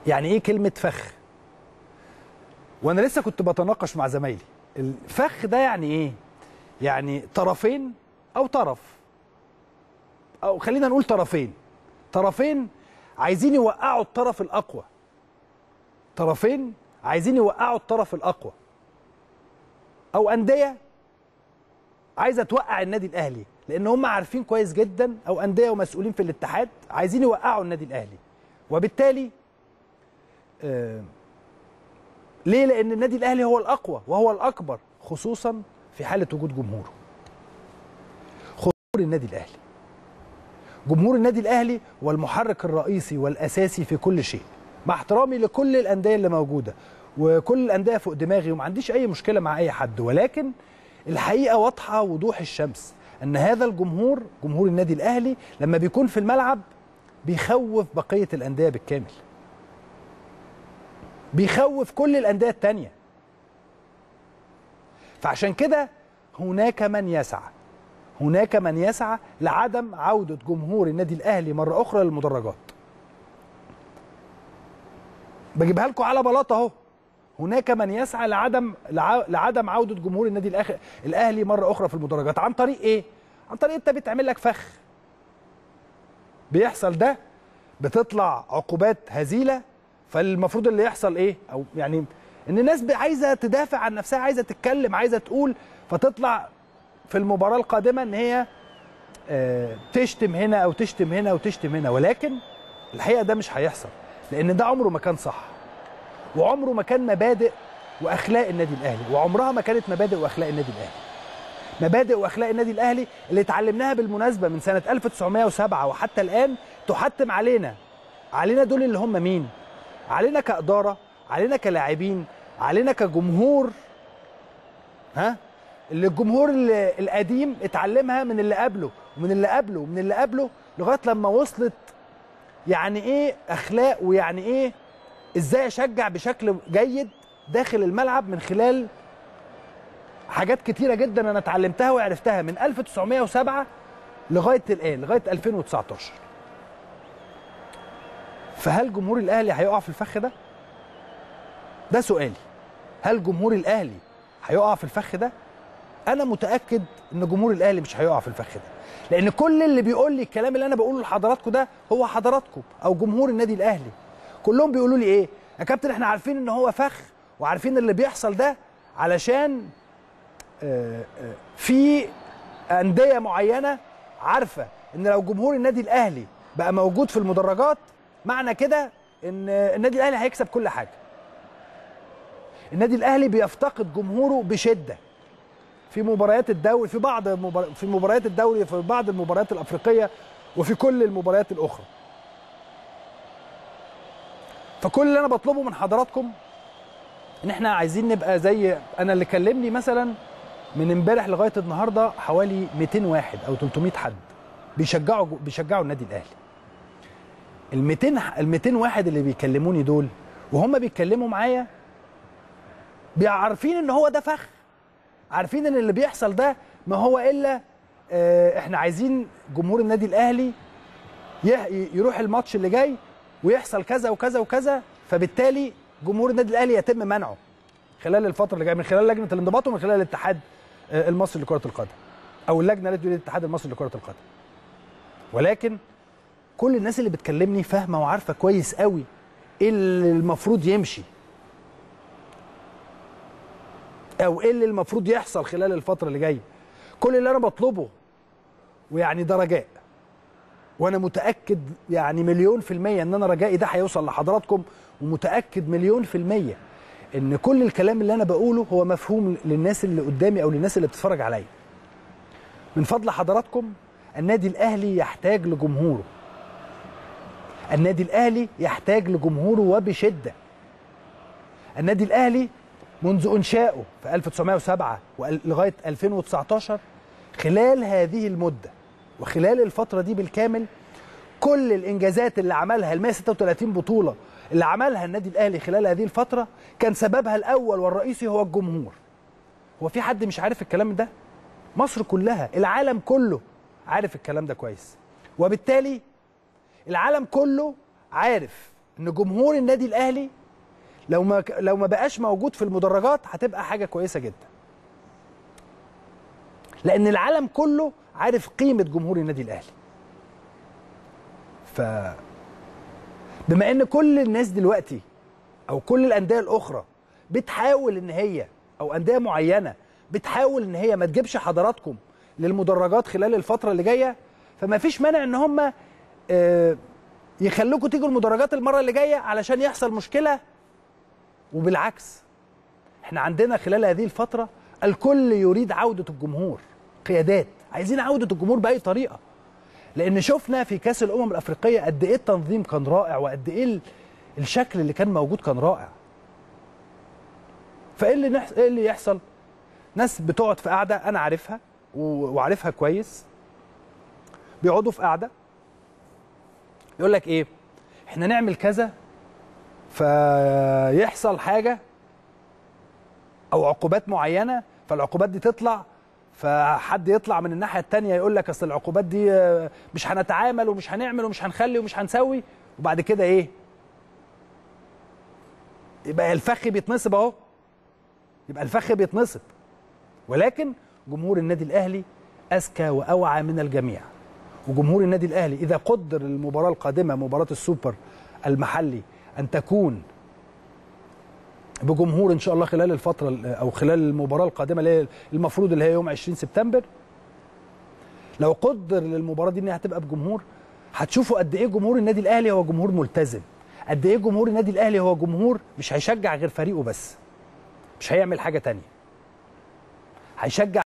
يعني ايه كلمه فخ وانا لسه كنت بتناقش مع زمايلي الفخ ده يعني ايه يعني طرفين او طرف او خلينا نقول طرفين طرفين عايزين يوقعوا الطرف الاقوى طرفين عايزين يوقعوا الطرف الاقوى او انديه عايزه توقع النادي الاهلي لان هم عارفين كويس جدا او انديه ومسؤولين في الاتحاد عايزين يوقعوا النادي الاهلي وبالتالي آه ليه لان النادي الاهلي هو الاقوى وهو الاكبر خصوصا في حاله وجود جمهوره جمهور النادي الاهلي جمهور النادي الاهلي هو المحرك الرئيسي والاساسي في كل شيء مع احترامي لكل الانديه اللي موجوده وكل الانديه فوق دماغي وما عنديش اي مشكله مع اي حد ولكن الحقيقه واضحه وضوح الشمس ان هذا الجمهور جمهور النادي الاهلي لما بيكون في الملعب بيخوف بقيه الانديه بالكامل بيخوف كل الانديه التانيه فعشان كده هناك من يسعى هناك من يسعى لعدم عودة جمهور النادي الأهلي مرة أخرى للمدرجات بجيبها لكم على بلاطة أهو هناك من يسعى لعدم لعدم عودة جمهور النادي الأهلي مرة أخرى في المدرجات عن طريق إيه؟ عن طريق أنت بتعمل لك فخ بيحصل ده بتطلع عقوبات هزيلة فالمفروض اللي يحصل إيه؟ أو يعني إن الناس عايزة تدافع عن نفسها عايزة تتكلم عايزة تقول فتطلع في المباراة القادمة ان هي تشتم هنا او تشتم هنا او تشتم هنا ولكن الحقيقة ده مش هيحصل لان ده عمره ما كان صح وعمره ما كان مبادئ واخلاق النادي الاهلي وعمرها ما كانت مبادئ واخلاق النادي الاهلي مبادئ واخلاق النادي الاهلي اللي اتعلمناها بالمناسبة من سنة 1907 وحتى الان تحتم علينا علينا دول اللي هم مين علينا كإدارة علينا كلاعبين علينا كجمهور ها اللي الجمهور القديم اتعلمها من اللي قبله ومن اللي قبله ومن اللي قبله لغايه لما وصلت يعني ايه اخلاق ويعني ايه ازاي اشجع بشكل جيد داخل الملعب من خلال حاجات كتيره جدا انا اتعلمتها وعرفتها من 1907 لغايه الان لغايه 2019 فهل جمهور الاهلي هيقع في الفخ ده ده سؤالي هل جمهور الاهلي هيقع في الفخ ده انا متاكد ان جمهور الاهلي مش هيقع في الفخ ده لان كل اللي بيقول لي الكلام اللي انا بقوله لحضراتكم ده هو حضراتكم او جمهور النادي الاهلي كلهم بيقولوا لي ايه يا كابتن احنا عارفين ان هو فخ وعارفين اللي بيحصل ده علشان آآ آآ في انديه معينه عارفه ان لو جمهور النادي الاهلي بقى موجود في المدرجات معنى كده ان النادي الاهلي هيكسب كل حاجه النادي الاهلي بيفتقد جمهوره بشده في مباريات الدوري في بعض مبار... في مباريات الدوري في بعض المباريات الافريقيه وفي كل المباريات الاخرى فكل اللي انا بطلبه من حضراتكم ان احنا عايزين نبقى زي انا اللي كلمني مثلا من امبارح لغايه النهارده حوالي 200 واحد او 300 حد بيشجعوا بيشجعوا النادي الاهلي ال 200 ال 200 واحد اللي بيكلموني دول وهم بيتكلموا معايا عارفين ان هو ده فخ عارفين ان اللي بيحصل ده ما هو الا اه احنا عايزين جمهور النادي الاهلي يروح الماتش اللي جاي ويحصل كذا وكذا وكذا فبالتالي جمهور النادي الاهلي يتم منعه خلال الفتره اللي جايه من خلال لجنه الانضباط ومن خلال الاتحاد اه المصري لكره القدم او اللجنه التي الاتحاد المصري لكره القدم ولكن كل الناس اللي بتكلمني فاهمه وعارفه كويس قوي ايه اللي المفروض يمشي او ايه اللي المفروض يحصل خلال الفتره اللي جايه كل اللي انا بطلبه ويعني ده رجاء وانا متاكد يعني مليون في الميه ان انا رجائي ده هيوصل لحضراتكم ومتاكد مليون في الميه ان كل الكلام اللي انا بقوله هو مفهوم للناس اللي قدامي او للناس اللي بتتفرج عليا من فضل حضراتكم النادي الاهلي يحتاج لجمهوره النادي الاهلي يحتاج لجمهوره وبشده النادي الاهلي منذ انشائه في 1907 لغايه 2019 خلال هذه المده وخلال الفتره دي بالكامل كل الانجازات اللي عملها ال 136 بطوله اللي عملها النادي الاهلي خلال هذه الفتره كان سببها الاول والرئيسي هو الجمهور هو في حد مش عارف الكلام ده مصر كلها العالم كله عارف الكلام ده كويس وبالتالي العالم كله عارف ان جمهور النادي الاهلي لو ما لو ما بقاش موجود في المدرجات هتبقى حاجه كويسه جدا لان العالم كله عارف قيمه جمهور النادي الاهلي ف بما ان كل الناس دلوقتي او كل الانديه الاخرى بتحاول ان هي او انديه معينه بتحاول ان هي ما تجيبش حضراتكم للمدرجات خلال الفتره اللي جايه فما فيش مانع ان هم آه، يخلوكوا تيجوا المدرجات المره اللي جايه علشان يحصل مشكله وبالعكس احنا عندنا خلال هذه الفتره الكل يريد عوده الجمهور قيادات عايزين عوده الجمهور باي طريقه لان شفنا في كاس الامم الافريقيه قد ايه التنظيم كان رائع وقد ايه ال- الشكل اللي كان موجود كان رائع فايه اللي نحس... ايه اللي يحصل ناس بتقعد في قاعده انا عارفها و- وعارفها كويس بيقعدوا في قاعده يقول لك ايه احنا نعمل كذا فيحصل حاجه او عقوبات معينه فالعقوبات دي تطلع فحد يطلع من الناحيه التانية يقول لك اصل العقوبات دي آه، مش هنتعامل ومش هنعمل ومش هنخلي ومش هنسوي وبعد كده ايه يبقى الفخ بيتنصب اهو يبقى الفخ بيتنصب ولكن جمهور النادي الاهلي اذكى واوعى من الجميع وجمهور النادي الاهلي اذا قدر المباراه القادمه مباراه السوبر المحلي ان تكون بجمهور ان شاء الله خلال الفتره ال- او خلال المباراه القادمه اللي هي المفروض اللي هي يوم 20 سبتمبر لو قدر للمباراه دي انها هتبقى بجمهور هتشوفوا قد ايه جمهور النادي الاهلي هو جمهور ملتزم قد ايه جمهور النادي الاهلي هو جمهور مش هيشجع غير فريقه بس مش هيعمل حاجه تانية هيشجع